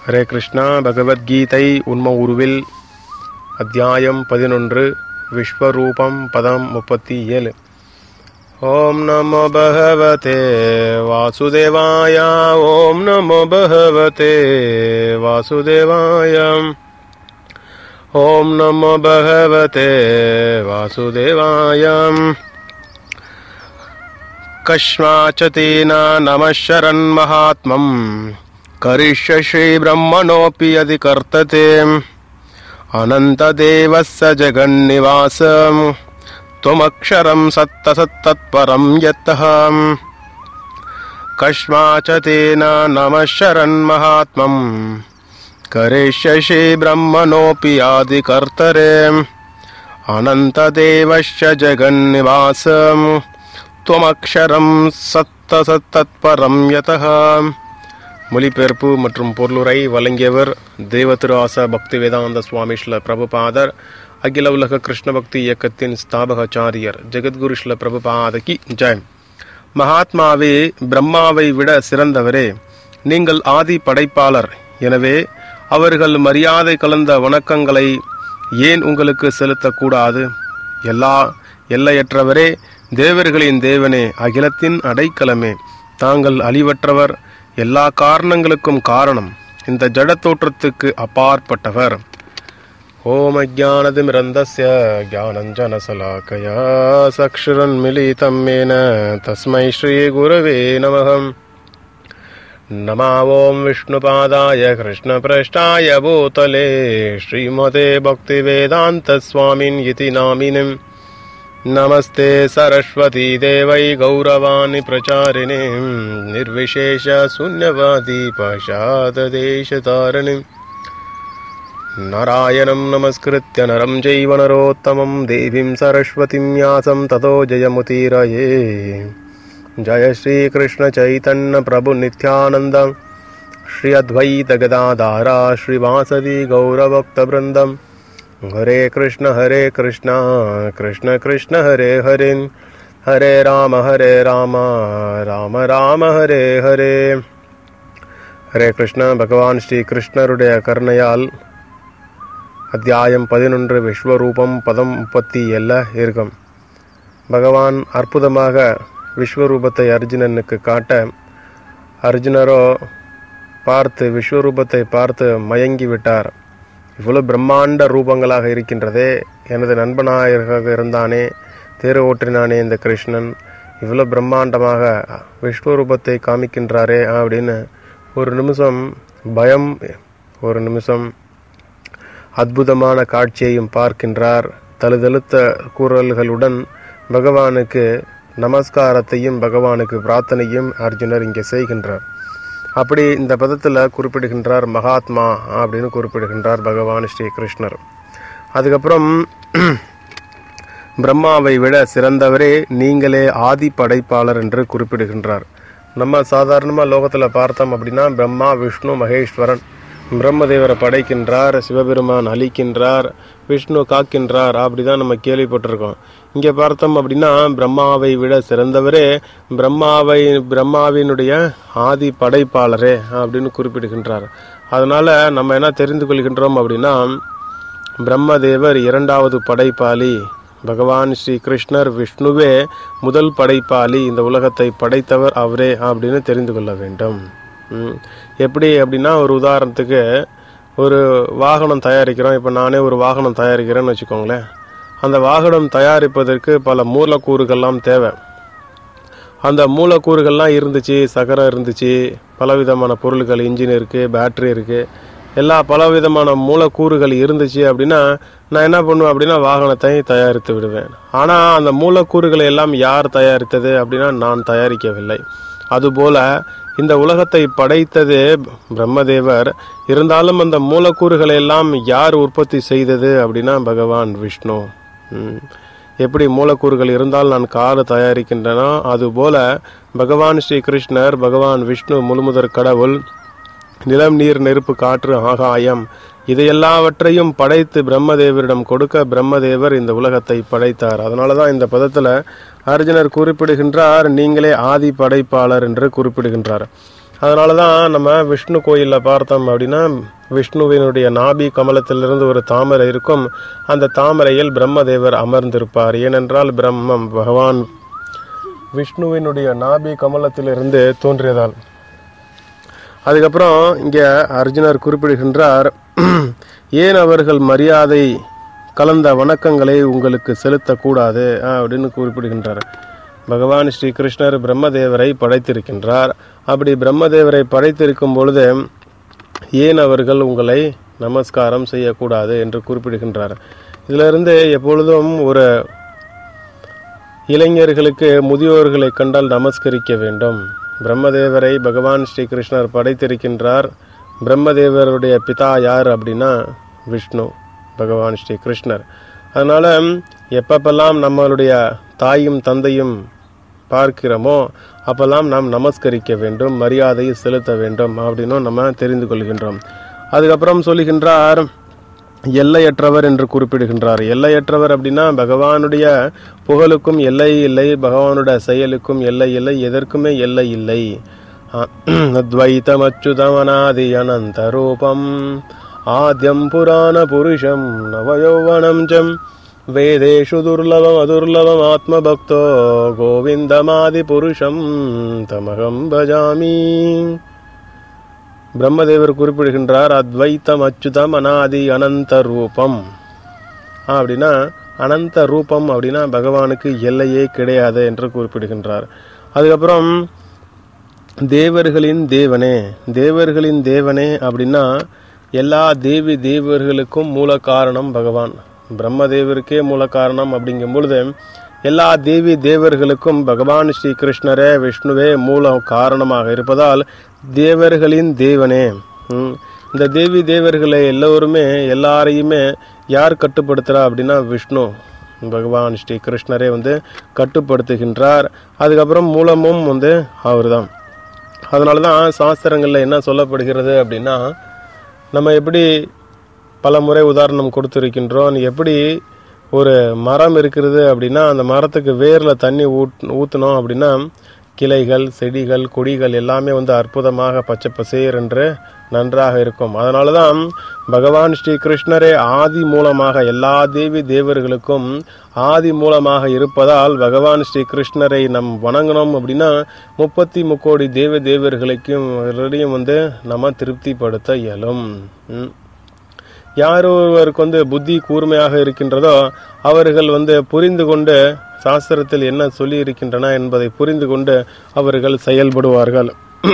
ஹரே கிருஷ்ணா பகவத்கீதை உண்ம உருவில் அத்தியாயம் பதினொன்று விஸ்வரூபம் பதம் முப்பத்தி ஏழு ஓம் நமோ பகவதே வாசுதேவாய ஓம் நமோ பகவதே வாசுதேவாய ஓம் நமோ பகவதே வாசுதேவாய कस्माचतेन नमः शरन्महात्मम् करिष्य श्रीब्रह्मणोऽपि यदि कर्तते अनन्तदेवस्य जगन्निवास त्वमक्षरं सत्तसत्तत्परं यतः कस्माचतेन नमः शरन्महात्मम् करिष्य श्रीब्रह्मणोऽपि आदिकर्तरे अनन्तदेवस्य जगन्निवासम् துவமக்ஷரம் சத்த சத்தத்பரம் யதா மொழிபெயர்ப்பு மற்றும் பொருளுரை வழங்கியவர் தேவ திரு ஆசா பக்தி வேதாந்த சுவாமி ஸ்ல பிரபுபாதர் அகில உலக கிருஷ்ண பக்தி இயக்கத்தின் ஸ்தாபகாச்சாரியர் ஜெகத்குரு ஸ்ல பிரபுபாதகி ஜெயம் மகாத்மாவே பிரம்மாவை விட சிறந்தவரே நீங்கள் ஆதி படைப்பாளர் எனவே அவர்கள் மரியாதை கலந்த வணக்கங்களை ஏன் உங்களுக்கு செலுத்தக்கூடாது எல்லா எல்லையற்றவரே தேவர்களின் தேவனே அகிலத்தின் அடைக்கலமே தாங்கள் அழிவற்றவர் எல்லா காரணங்களுக்கும் காரணம் இந்த ஜட தோற்றத்துக்கு அப்பாற்பட்டவர் ஓம் அஜானதிமிரந்தஸ்ய ஜானஞ்சனசலாக்கயா சக்ஷுரன் மிலிதம் மேன தஸ்மை ஸ்ரீ குரவே நமகம் नमा ॐ विष्णुपादाय कृष्णपृष्ठाय भूतले श्रीमते भक्तिवेदान्तस्वामिन् इति नामिनिम् नमस्ते सरस्वती देवै गौरवाणि प्रचारिणीं निर्विशेषशून्यवादी पाशाददेशतारिणीम् नारायणं नमस्कृत्य नरं चैव नरोत्तमं देवीं सरस्वतीं यासं ततो जयमुतीरये जय श्रीकृष्णचैतन्यप्रभुनित्यानन्द श्री अद्वैतगदाधारा श्रीवासदि गौरभक्तवृन्दम् हरे कृष्ण हरे कृष्ण कृष्ण कृष्ण हरे हरे हरे राम हरे राम ராம ராம ஹரே ஹரே ஹரே கிருஷ்ண பகவான் ஸ்ரீ கிருஷ்ணருடைய கருணையால் அத்தியாயம் பதினொன்று விஸ்வரூபம் பதம் முப்பத்தி ஏழில் இருக்கும் பகவான் அற்புதமாக விஸ்வரூபத்தை அர்ஜுனனுக்கு காட்ட அர்ஜுனரோ பார்த்து விஸ்வரூபத்தை பார்த்து மயங்கி விட்டார் இவ்வளவு பிரம்மாண்ட ரூபங்களாக இருக்கின்றதே எனது நண்பனாக இருந்தானே தேர் ஓற்றினானே இந்த கிருஷ்ணன் இவ்வளோ பிரம்மாண்டமாக விஸ்வரூபத்தை காமிக்கின்றாரே அப்படின்னு ஒரு நிமிஷம் பயம் ஒரு நிமிஷம் அற்புதமான காட்சியையும் பார்க்கின்றார் தழுதழுத்த கூறல்களுடன் பகவானுக்கு நமஸ்காரத்தையும் பகவானுக்கு பிரார்த்தனையும் அர்ஜுனர் இங்கே செய்கின்றார் அப்படி இந்த பதத்தில் குறிப்பிடுகின்றார் மகாத்மா அப்படின்னு குறிப்பிடுகின்றார் பகவான் ஸ்ரீ கிருஷ்ணர் அதுக்கப்புறம் பிரம்மாவை விட சிறந்தவரே நீங்களே ஆதி படைப்பாளர் என்று குறிப்பிடுகின்றார் நம்ம சாதாரணமாக லோகத்தில் பார்த்தோம் அப்படின்னா பிரம்மா விஷ்ணு மகேஸ்வரன் பிரம்மதேவரை படைக்கின்றார் சிவபெருமான் அழிக்கின்றார் விஷ்ணு காக்கின்றார் அப்படிதான் நம்ம கேள்விப்பட்டிருக்கோம் இங்கே பார்த்தோம் அப்படின்னா பிரம்மாவை விட சிறந்தவரே பிரம்மாவை பிரம்மாவினுடைய ஆதி படைப்பாளரே அப்படின்னு குறிப்பிடுகின்றார் அதனால நம்ம என்ன தெரிந்து கொள்கின்றோம் அப்படின்னா பிரம்மதேவர் இரண்டாவது படைப்பாளி பகவான் ஸ்ரீ கிருஷ்ணர் விஷ்ணுவே முதல் படைப்பாளி இந்த உலகத்தை படைத்தவர் அவரே அப்படின்னு தெரிந்து கொள்ள வேண்டும் எப்படி அப்படின்னா ஒரு உதாரணத்துக்கு ஒரு வாகனம் தயாரிக்கிறோம் இப்போ நானே ஒரு வாகனம் தயாரிக்கிறேன்னு வச்சுக்கோங்களேன் அந்த வாகனம் தயாரிப்பதற்கு பல மூலக்கூறுகள்லாம் தேவை அந்த மூலக்கூறுகள்லாம் இருந்துச்சு சக்கரம் இருந்துச்சு பலவிதமான பொருட்கள் இன்ஜின் இருக்குது பேட்ரி இருக்குது எல்லா பலவிதமான மூலக்கூறுகள் இருந்துச்சு அப்படின்னா நான் என்ன பண்ணுவேன் அப்படின்னா வாகனத்தை தயாரித்து விடுவேன் ஆனால் அந்த மூலக்கூறுகளை எல்லாம் யார் தயாரித்தது அப்படின்னா நான் தயாரிக்கவில்லை அதுபோல இந்த உலகத்தை படைத்தது பிரம்மதேவர் இருந்தாலும் அந்த மூலக்கூறுகளை எல்லாம் யார் உற்பத்தி செய்தது அப்படின்னா பகவான் விஷ்ணு எப்படி மூலக்கூறுகள் இருந்தால் நான் கார் தயாரிக்கின்றனோ அதுபோல பகவான் ஸ்ரீ கிருஷ்ணர் பகவான் விஷ்ணு முழுமுதற் கடவுள் நிலம் நீர் நெருப்பு காற்று ஆகாயம் இதையெல்லாவற்றையும் படைத்து பிரம்மதேவரிடம் கொடுக்க பிரம்மதேவர் இந்த உலகத்தை படைத்தார் அதனால தான் இந்த பதத்தில் அர்ஜுனர் குறிப்பிடுகின்றார் நீங்களே ஆதி படைப்பாளர் என்று குறிப்பிடுகின்றார் அதனால தான் நம்ம விஷ்ணு கோயிலில் பார்த்தோம் அப்படின்னா விஷ்ணுவினுடைய நாபி கமலத்திலிருந்து ஒரு தாமரை இருக்கும் அந்த தாமரையில் பிரம்மதேவர் அமர்ந்திருப்பார் ஏனென்றால் பிரம்மம் பகவான் விஷ்ணுவினுடைய நாபி கமலத்திலிருந்து தோன்றியதால் அதுக்கப்புறம் இங்கே அர்ஜுனர் குறிப்பிடுகின்றார் ஏன் அவர்கள் மரியாதை கலந்த வணக்கங்களை உங்களுக்கு செலுத்தக்கூடாது அப்படின்னு குறிப்பிடுகின்றார் பகவான் ஸ்ரீ கிருஷ்ணர் பிரம்மதேவரை படைத்திருக்கின்றார் அப்படி பிரம்மதேவரை படைத்திருக்கும் பொழுது ஏன் அவர்கள் உங்களை நமஸ்காரம் செய்யக்கூடாது என்று குறிப்பிடுகின்றார் இதிலிருந்து எப்பொழுதும் ஒரு இளைஞர்களுக்கு முதியோர்களை கண்டால் நமஸ்கரிக்க வேண்டும் பிரம்மதேவரை பகவான் ஸ்ரீ கிருஷ்ணர் படைத்திருக்கின்றார் பிரம்மதேவருடைய பிதா யார் அப்படின்னா விஷ்ணு பகவான் ஸ்ரீ கிருஷ்ணர் அதனால எப்பப்பெல்லாம் நம்மளுடைய தாயும் தந்தையும் பார்க்கிறோமோ அப்பெல்லாம் நாம் நமஸ்கரிக்க வேண்டும் மரியாதை செலுத்த வேண்டும் அப்படின்னும் நம்ம தெரிந்து கொள்கின்றோம் அதுக்கப்புறம் சொல்லுகின்றார் எல்லையற்றவர் என்று குறிப்பிடுகின்றார் எல்லையற்றவர் அப்படின்னா பகவானுடைய புகழுக்கும் எல்லை இல்லை பகவானுடைய செயலுக்கும் எல்லை இல்லை எதற்குமே எல்லை இல்லை அத்வைத்தமச்சுதமனாதி அனந்த ரூபம் ஆத்யம் புராண புருஷம் நவயௌவனம் ஜம் வேதேஷு துர்லபம் அதுர்லபம் ஆத்மபக்தோ கோவிந்தமாதி புருஷம் தமகம் பஜாமி பிரம்மதேவர் குறிப்பிடுகின்றார் அத்வைத்தம் அச்சுதம் அனாதி அனந்த ரூபம் அப்படின்னா அனந்த ரூபம் அப்படின்னா பகவானுக்கு எல்லையே கிடையாது என்று குறிப்பிடுகின்றார் அதுக்கப்புறம் தேவர்களின் தேவனே தேவர்களின் தேவனே அப்படின்னா எல்லா தேவி தேவர்களுக்கும் மூல காரணம் பகவான் பிரம்மதேவருக்கே மூல காரணம் அப்படிங்கும் பொழுது எல்லா தேவி தேவர்களுக்கும் பகவான் ஸ்ரீ கிருஷ்ணரே விஷ்ணுவே மூல காரணமாக இருப்பதால் தேவர்களின் தேவனே ம், இந்த தேவி தேவர்களை எல்லோருமே எல்லாரையுமே யார் கட்டுப்படுத்துறா அப்படின்னா விஷ்ணு பகவான் ஸ்ரீ கிருஷ்ணரே வந்து கட்டுப்படுத்துகின்றார் அதுக்கப்புறம் மூலமும் வந்து அவர்தான் அதனால தான் சாஸ்திரங்களில் என்ன சொல்லப்படுகிறது அப்படின்னா நம்ம எப்படி பல முறை உதாரணம் கொடுத்துருக்கின்றோம் எப்படி ஒரு மரம் இருக்கிறது அப்படின்னா அந்த மரத்துக்கு வேரில் தண்ணி ஊட் ஊற்றணும் அப்படின்னா கிளைகள் செடிகள் கொடிகள் எல்லாமே வந்து அற்புதமாக பச்சை பசேர் என்று நன்றாக இருக்கும் அதனால தான் பகவான் ஸ்ரீ கிருஷ்ணரே ஆதி மூலமாக எல்லா தேவி தேவர்களுக்கும் ஆதி மூலமாக இருப்பதால் பகவான் ஸ்ரீ கிருஷ்ணரை நம் வணங்கணும் அப்படின்னா முப்பத்தி முக்கோடி தேவ தேவர்களுக்கும் எல்லாரையும் வந்து நம்ம திருப்திப்படுத்த இயலும் ம். யார் ஒருவருக்கு வந்து புத்தி கூர்மையாக இருக்கின்றதோ அவர்கள் வந்து புரிந்து கொண்டு சாஸ்திரத்தில் என்ன சொல்லி இருக்கின்றன என்பதை புரிந்து கொண்டு அவர்கள் செயல்படுவார்கள்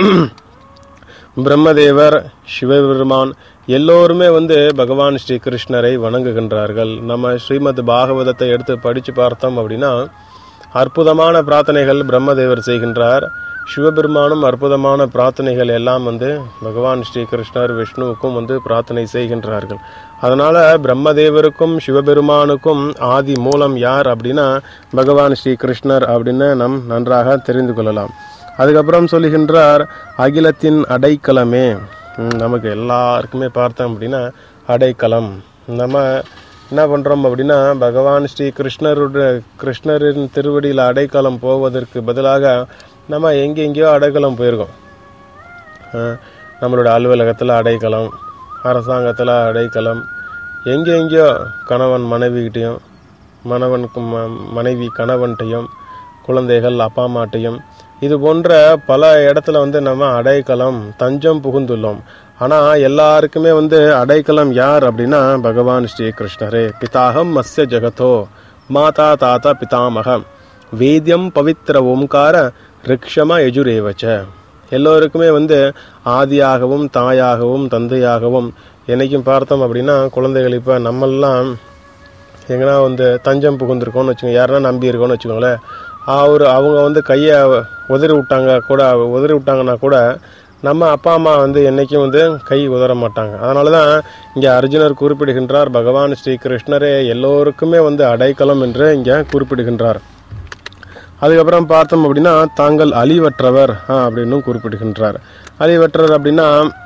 பிரம்மதேவர் சிவபெருமான் எல்லோருமே வந்து பகவான் ஸ்ரீ கிருஷ்ணரை வணங்குகின்றார்கள் நம்ம ஸ்ரீமத் பாகவதத்தை எடுத்து படித்து பார்த்தோம் அப்படின்னா அற்புதமான பிரார்த்தனைகள் பிரம்மதேவர் செய்கின்றார் சிவபெருமானும் அற்புதமான பிரார்த்தனைகள் எல்லாம் வந்து பகவான் ஸ்ரீ கிருஷ்ணர் விஷ்ணுவுக்கும் வந்து பிரார்த்தனை செய்கின்றார்கள் அதனால பிரம்மதேவருக்கும் சிவபெருமானுக்கும் ஆதி மூலம் யார் அப்படின்னா பகவான் ஸ்ரீ கிருஷ்ணர் அப்படின்னு நம் நன்றாக தெரிந்து கொள்ளலாம் அதுக்கப்புறம் சொல்லுகின்றார் அகிலத்தின் அடைக்கலமே ம், நமக்கு எல்லாருக்குமே பார்த்தோம் அப்படின்னா அடைக்கலம் நம்ம என்ன பண்ணுறோம் அப்படின்னா பகவான் ஸ்ரீ கிருஷ்ணருடைய கிருஷ்ணரின் திருவடியில் அடைக்கலம் போவதற்கு பதிலாக நம்ம எங்கெங்கேயோ அடைக்கலம் போயிருக்கோம் அஹ், நம்மளோட அலுவலகத்தில் அடைக்கலம் அரசாங்கத்தில் அடைக்கலம் எங்கெங்கேயோ கணவன் மனைவிகிட்டையும் மணவனுக்கு ம- மனைவி கணவன்கிட்டையும் குழந்தைகள் அப்பா அம்மாட்டையும் இது போன்ற பல இடத்துல வந்து நம்ம அடைக்கலம் தஞ்சம் புகுந்துள்ளோம் ஆனால் எல்லாருக்குமே வந்து அடைக்கலம் யார் அப்படின்னா பகவான் ஸ்ரீ கிருஷ்ணரே பிதாகம் மஸ்ய ஜெகதோ மாதா தாத்தா பிதாமகம் வேத்யம் பவித்திர ஓம்கார ரிக்ஷம எஜுரேவச்ச எல்லோருக்குமே வந்து ஆதியாகவும் தாயாகவும் தந்தையாகவும் என்னைக்கும் பார்த்தோம் அப்படின்னா குழந்தைகள் இப்போ நம்மெல்லாம் எங்கன்னா வந்து தஞ்சம் புகுந்திருக்கோம்னு வச்சுக்கோங்க யாருன்னா நம்பி இருக்கோம்னு வச்சுக்கோங்களேன் அவர் அவங்க வந்து கையை உதறி விட்டாங்க கூட உதறி விட்டாங்கன்னா கூட நம்ம அப்பா அம்மா வந்து என்னைக்கும் வந்து கை உதற மாட்டாங்க அதனால தான் இங்கே அர்ஜுனர் குறிப்பிடுகின்றார் பகவான் ஸ்ரீ கிருஷ்ணரே எல்லோருக்குமே வந்து அடைக்கலம் என்று இங்கே குறிப்பிடுகின்றார் அதுக்கப்புறம் பார்த்தோம் அப்படின்னா தாங்கள் அழிவற்றவர் ஆ, அப்படின்னும் குறிப்பிடுகின்றார் அழிவற்றவர் அப்படின்னா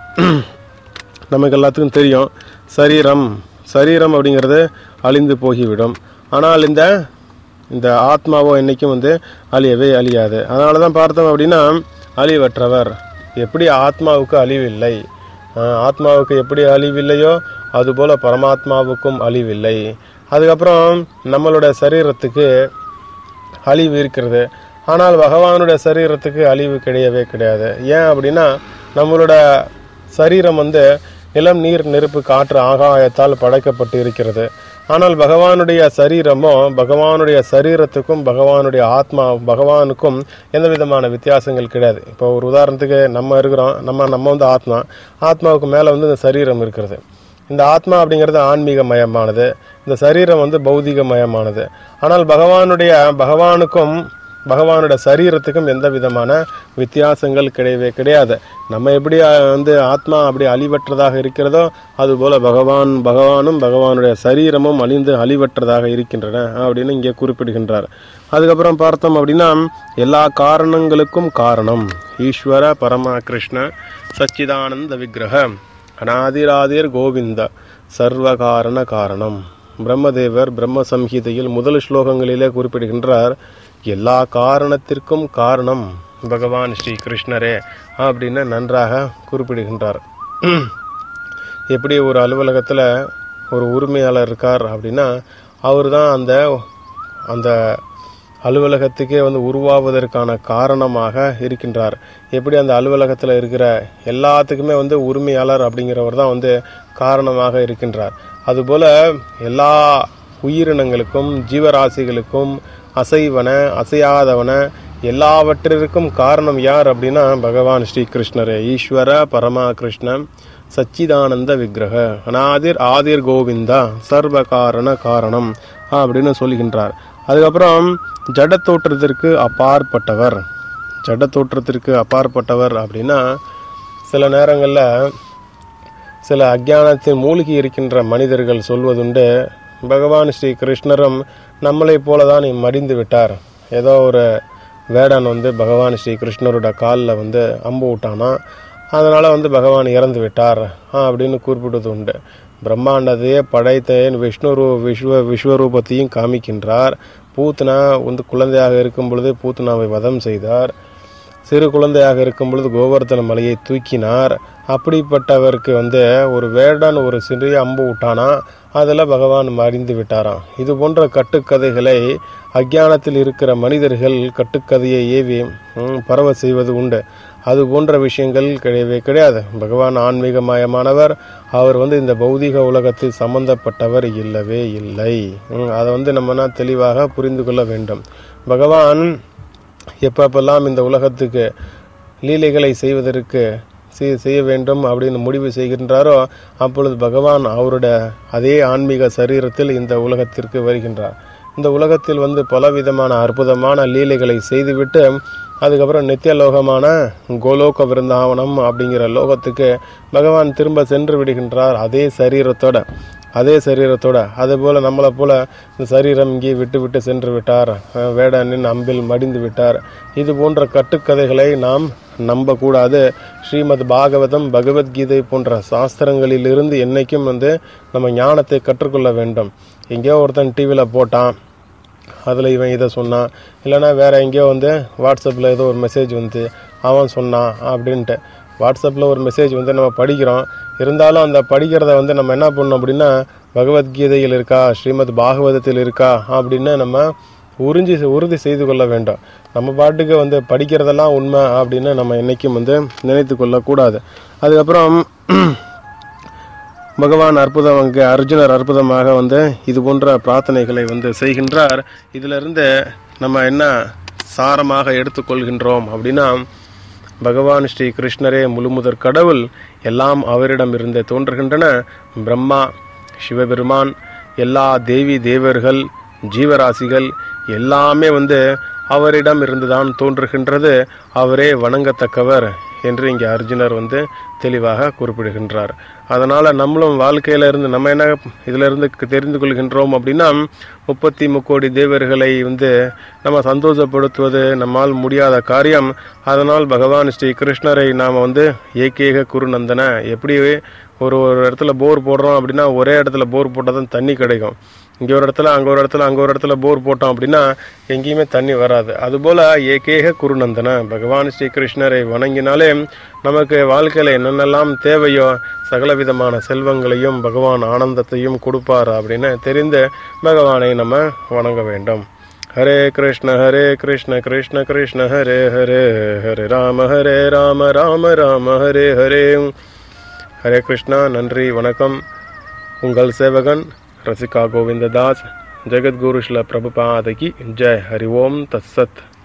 நமக்கு எல்லாத்துக்கும் தெரியும் சரீரம் சரீரம் அப்படிங்கிறது அழிந்து போகிவிடும் ஆனால் இந்த இந்த ஆத்மாவோ என்னைக்கும் வந்து அழியவே அழியாது அதனால தான் பார்த்தோம் அப்படின்னா அழிவற்றவர் எப்படி ஆத்மாவுக்கு அழிவில்லை ஆஹ் ஆத்மாவுக்கு எப்படி அழிவில்லையோ அதுபோல பரமாத்மாவுக்கும் அழிவில்லை அதுக்கப்புறம் நம்மளோட சரீரத்துக்கு அழிவு இருக்கிறது ஆனால் பகவானுடைய சரீரத்துக்கு அழிவு கிடையவே கிடையாது ஏன் அப்படின்னா நம்மளோட சரீரம் வந்து நிலம் நீர் நெருப்பு காற்று ஆகாயத்தால் படைக்கப்பட்டு இருக்கிறது ஆனால் பகவானுடைய சரீரமும் பகவானுடைய சரீரத்துக்கும் பகவானுடைய ஆத்மா பகவானுக்கும் எந்த விதமான வித்தியாசங்கள் கிடையாது இப்போ ஒரு உதாரணத்துக்கு நம்ம இருக்கிறோம் நம்ம நம்ம வந்து ஆத்மா ஆத்மாவுக்கு மேலே வந்து இந்த சரீரம் இருக்கிறது இந்த ஆத்மா அப்படிங்கிறது ஆன்மீக மயமானது இந்த சரீரம் வந்து பௌதிக மயமானது ஆனால் பகவானுடைய பகவானுக்கும் பகவானுடைய சரீரத்துக்கும் எந்த விதமான வித்தியாசங்கள் கிடையவே கிடையாது நம்ம எப்படி அஹ், வந்து ஆத்மா அப்படி அழிவற்றதாக இருக்கிறதோ அதுபோல பகவான் பகவானும் பகவானுடைய சரீரமும் அழிந்து அழிவற்றதாக இருக்கின்றன அப்படின்னு இங்கே குறிப்பிடுகின்றார் அதுக்கப்புறம் பார்த்தோம் அப்படின்னா எல்லா காரணங்களுக்கும் காரணம் ஈஸ்வர பரம கிருஷ்ண சச்சிதானந்த விக்கிரக அநாதிராதிர் கோவிந்த சர்வகாரண காரணம் பிரம்மதேவர் பிரம்ம சம்ஹிதையில் முதல் ஸ்லோகங்களிலே குறிப்பிடுகின்றார் எல்லா காரணத்திற்கும் காரணம் பகவான் ஸ்ரீ கிருஷ்ணரே அப்படின்னு நன்றாக குறிப்பிடுகின்றார் எப்படி ஒரு அலுவலகத்தில் ஒரு உரிமையாளர் இருக்கார் அப்படின்னா அவர் தான் அந்த அந்த அலுவலகத்துக்கே வந்து உருவாவதற்கான காரணமாக இருக்கின்றார் எப்படி அந்த அலுவலகத்தில் இருக்கிற எல்லாத்துக்குமே வந்து உரிமையாளர் அப்படிங்கிறவர் தான் வந்து காரணமாக இருக்கின்றார் அதுபோல எல்லா உயிரினங்களுக்கும் ஜீவராசிகளுக்கும் அசைவன அசையாதவன எல்லாவற்றிற்கும் காரணம் யார் அப்படின்னா பகவான் ஸ்ரீ கிருஷ்ணரே ஈஸ்வர பரமா கிருஷ்ணன் சச்சிதானந்த விக்கிரக அநாதிர் ஆதிர் கோவிந்தா சர்வ காரண காரணம் அப்படின்னு சொல்கின்றார் அதுக்கப்புறம் ஜட தோற்றத்திற்கு அப்பாற்பட்டவர் ஜட தோற்றத்திற்கு அப்பாற்பட்டவர் அப்படின்னா சில நேரங்களில் சில அஜானத்தில் மூழ்கி இருக்கின்ற மனிதர்கள் சொல்வதுண்டு பகவான் ஸ்ரீ கிருஷ்ணரும் நம்மளைப் போல தான் மடிந்து விட்டார் ஏதோ ஒரு வேடன் வந்து பகவான் ஸ்ரீ கிருஷ்ணரோட காலில் வந்து அம்பு விட்டானா அதனால் வந்து பகவான் இறந்து விட்டார் ஆ, அப்படின்னு குறிப்பிட்டது உண்டு பிரம்மாண்டத்தையே படைத்தேன் விஷ்ணு ரூ விஸ்வ விஸ்வரூபத்தையும் காமிக்கின்றார் பூத்னா வந்து குழந்தையாக இருக்கும் பொழுதே பூத்னாவை வதம் செய்தார் சிறு குழந்தையாக இருக்கும் பொழுது கோவர்த்தன மலையை தூக்கினார் அப்படிப்பட்டவருக்கு வந்து ஒரு வேடன் ஒரு சிறிய அம்பு விட்டானா அதில் பகவான் மறிந்து விட்டாராம் இது போன்ற கட்டுக்கதைகளை அஜானத்தில் இருக்கிற மனிதர்கள் கட்டுக்கதையை ஏவி ம், பரவ செய்வது உண்டு அது போன்ற விஷயங்கள் கிடையவே கிடையாது பகவான் ஆன்மீகமயமானவர் அவர் வந்து இந்த பௌதிக உலகத்தில் சம்பந்தப்பட்டவர் இல்லவே இல்லை ம், அதை வந்து நம்மனா தெளிவாக புரிந்து கொள்ள வேண்டும் பகவான் எப்பப்பெல்லாம் இந்த உலகத்துக்கு லீலைகளை செய்வதற்கு செய்- செய்ய வேண்டும் அப்படின்னு முடிவு செய்கின்றாரோ அப்பொழுது பகவான் அவருடைய அதே ஆன்மீக சரீரத்தில் இந்த உலகத்திற்கு வருகின்றார் இந்த உலகத்தில் வந்து பலவிதமான அற்புதமான லீலைகளை செய்துவிட்டு அதுக்கப்புறம் நித்திய லோகமான கோலோக விருந்தாவனம் அப்படிங்கிற லோகத்துக்கு பகவான் திரும்ப சென்று விடுகின்றார் அதே சரீரத்தோட அதே சரீரத்தோட அதுபோல நம்மளை போல இந்த சரீரம் இங்கே விட்டு விட்டு சென்று விட்டார் அஹ் வேடனின் அம்பில் மடிந்து விட்டார் இது போன்ற கட்டுக்கதைகளை நாம் நம்பக்கூடாது ஸ்ரீமத் பாகவதம் பகவத்கீதை போன்ற சாஸ்திரங்களிலிருந்து என்னைக்கும் வந்து நம்ம ஞானத்தை கற்றுக்கொள்ள வேண்டும் எங்கேயோ ஒருத்தன் டிவியில் போட்டான் அதில் இவன் இதை சொன்னான் இல்லைன்னா வேற எங்கேயோ வந்து வாட்ஸ்அப்பில் ஏதோ ஒரு மெசேஜ் வந்து அவன் சொன்னான் அப்படின்ட்டு வாட்ஸ்அப்பில் ஒரு மெசேஜ் வந்து நம்ம படிக்கிறோம் இருந்தாலும் அந்த படிக்கிறத வந்து நம்ம என்ன பண்ணணும் அப்படின்னா பகவத்கீதையில் இருக்கா ஸ்ரீமத் பாகவதத்தில் இருக்கா அப்படின்னு நம்ம உறிஞ்சி உறுதி செய்து கொள்ள வேண்டும் நம்ம பாட்டுக்கு வந்து படிக்கிறதெல்லாம் உண்மை அப்படின்னு நம்ம என்னைக்கும் வந்து நினைத்து கொள்ளக்கூடாது அதுக்கப்புறம் பகவான் அற்புதம் அங்கே அர்ஜுனர் அற்புதமாக வந்து இது போன்ற பிரார்த்தனைகளை வந்து செய்கின்றார் இதிலிருந்து நம்ம என்ன சாரமாக எடுத்துக்கொள்கின்றோம் அப்படின்னா பகவான் ஸ்ரீ கிருஷ்ணரே முழுமுதற் கடவுள் எல்லாம் அவரிடம் இருந்து தோன்றுகின்றன பிரம்மா சிவபெருமான் எல்லா தேவி தேவர்கள் ஜீவராசிகள் எல்லாமே வந்து அவரிடம் இருந்துதான் தோன்றுகின்றது அவரே வணங்கத்தக்கவர் என்று இங்கே அர்ஜுனர் வந்து தெளிவாக குறிப்பிடுகின்றார் அதனால நம்மளும் வாழ்க்கையில இருந்து நம்ம என்ன இதுல இருந்து தெரிந்து கொள்கின்றோம் அப்படின்னா முப்பத்தி முக்கோடி தேவர்களை வந்து நம்ம சந்தோஷப்படுத்துவது நம்மால் முடியாத காரியம் அதனால் பகவான் ஸ்ரீ கிருஷ்ணரை நாம் வந்து ஏகேக குருநந்தன எப்படி ஒரு ஒரு இடத்துல போர் போடுறோம் அப்படின்னா ஒரே இடத்துல போர் போட்டால் தான் தண்ணி கிடைக்கும் இங்கே ஒரு இடத்துல அங்கே ஒரு இடத்துல அங்கே ஒரு இடத்துல போர் போட்டோம் அப்படின்னா எங்கேயுமே தண்ணி வராது அதுபோல் ஏகேக குருநந்தன பகவான் ஸ்ரீகிருஷ்ணரை வணங்கினாலே நமக்கு வாழ்க்கையில் என்னென்னலாம் தேவையோ சகல விதமான செல்வங்களையும் பகவான் ஆனந்தத்தையும் கொடுப்பார் அப்படின்னு தெரிந்து பகவானை நம்ம வணங்க வேண்டும் ஹரே கிருஷ்ண ஹரே கிருஷ்ண கிருஷ்ண கிருஷ்ண ஹரே ஹரே ஹரே ராம ஹரே ராம ராம ராம ஹரே ஹரே ஹரே கிருஷ்ணா நன்றி வணக்கம் உங்கள் சேவகன் ரசிகா கோவிந்ததாஸ் ஜெகத்குரு ஸ்ல பிரபுபாதகி ஜெய் ஹரி ஓம் தத்சத்